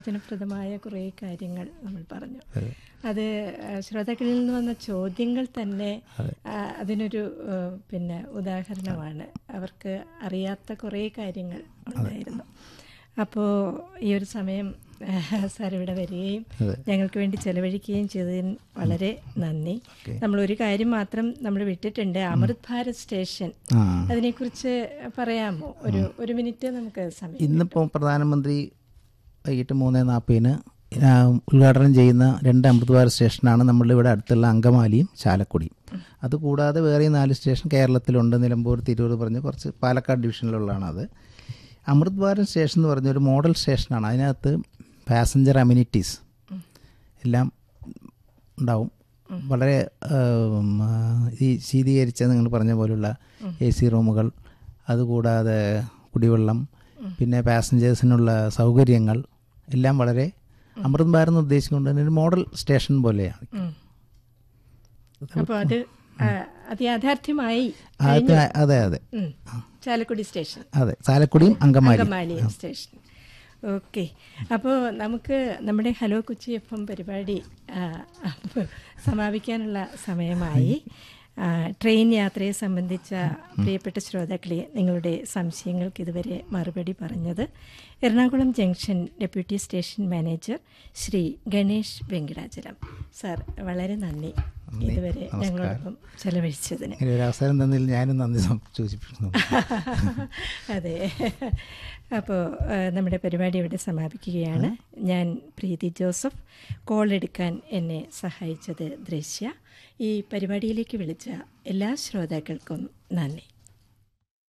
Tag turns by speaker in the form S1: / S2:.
S1: പ്രയോജനപ്രദമായ കുറേ കാര്യങ്ങൾ നമ്മൾ പറഞ്ഞു അത് ആ, ശ്രോതാക്കളിൽ നിന്ന് വന്ന ചോദ്യങ്ങൾ തന്നെ ആ, അതിനൊരു ആ, പിന്നെ ഉദാഹരണമാണ് അവർക്ക് അറിയാത്ത കുറേ കാര്യങ്ങൾ ഉണ്ടായിരുന്നു അപ്പോൾ ഈ ഒരു സമയം സാർ ഇവിടെ വരികയും ഞങ്ങൾക്ക് വേണ്ടി ചെലവഴിക്കുകയും ചെയ്തതിന് വളരെ നന്ദി നമ്മൾ ഒരു കാര്യം മാത്രം നമ്മൾ വിട്ടിട്ടുണ്ട് അമൃത് ഭാരത് സ്റ്റേഷൻ
S2: ആ
S1: അതിനെക്കുറിച്ച് പറയാമോ ഒരു ഒരു മിനിറ്റ് നമുക്ക് സമയം
S2: ഇന്നിപ്പോൾ പ്രധാനമന്ത്രി വൈകിട്ട് മൂന്ന് നാൽപ്പതിന് ഉദ്ഘാടനം ചെയ്യുന്ന രണ്ട് അമൃത് ഭാരത് സ്റ്റേഷനാണ് നമ്മളുടെ ഇവിടെ അടുത്തുള്ള അങ്കമാലിയും ചാലക്കുടിയും അതുകൂടാതെ വേറെ നാല് സ്റ്റേഷൻ കേരളത്തിലുണ്ട് നിലമ്പൂർ തിരൂർ പറഞ്ഞ് കുറച്ച് പാലക്കാട് ഡിവിഷനിലുള്ളതാണ് അത് അമൃത് ഭാരത് സ്റ്റേഷൻ എന്ന് പറഞ്ഞ ഒരു മോഡൽ സ്റ്റേഷനാണ് അതിനകത്ത് പാസഞ്ചർ അമ്യൂണിറ്റീസ് എല്ലാം ഉണ്ടാവും വളരെ ഉം, ആ, ഈ ശീതീകരിച്ച നിങ്ങൾ പറഞ്ഞ പോലുള്ള എ സി റൂമുകൾ അതുകൂടാതെ കുടിവെള്ളം പിന്നെ പാസഞ്ചേഴ്സിനുള്ള സൗകര്യങ്ങൾ എല്ലാം വളരെ അമൃത് ഭാരത് എന്ന് ഉദ്ദേശിച്ചുകൊണ്ട് തന്നെ ഒരു മോഡൽ സ്റ്റേഷൻ പോലെയാണ്
S1: അപ്പോൾ അത് ആ, അത് യാഥാർത്ഥ്യമായി
S2: അത് അതെ അതെ
S1: ഉം. ചാലക്കുടി സ്റ്റേഷൻ
S2: അതെ ചാലക്കുടിയും അങ്കമാലി
S1: അങ്കമാലി സ്റ്റേഷൻ ഓക്കെ അപ്പോൾ നമുക്ക് നമ്മുടെ ഹലോ കൊച്ചി എഫ് എം പരിപാടി ആ, സമാപിക്കാനുള്ള സമയമായി ആ, ട്രെയിൻ യാത്രയെ സംബന്ധിച്ച പ്രിയപ്പെട്ട ശ്രോതാക്കളെ നിങ്ങളുടെ സംശയങ്ങൾക്ക് ഇതുവരെ മറുപടി പറഞ്ഞത് Ernakulam junction deputy station manager Shri Ganesh Venkatachalam sir വളരെ നന്ദി ഇതുവരെ ഞങ്ങളോടൊപ്പം ചെലവഴിച്ചതിന്
S2: ഇങ്ങനെ ഒരു അവസരം തന്നതിൽ ഞാനും നന്ദി സം- സൂചിപ്പിക്കുന്നു
S1: അതെ അപ്പോൾ നമ്മുടെ പരിപാടി ഇവിടെ സമാപിക്കുകയാണ് ഞാൻ പ്രീതി ജോസഫ് കോൾ എടുക്കാൻ എന്നെ സഹായിച്ചത് ദൃശ്യ ഈ പരിപാടിയിലേക്ക് വിളിച്ച എല്ലാ ശ്രോതാക്കൾക്കും നന്ദി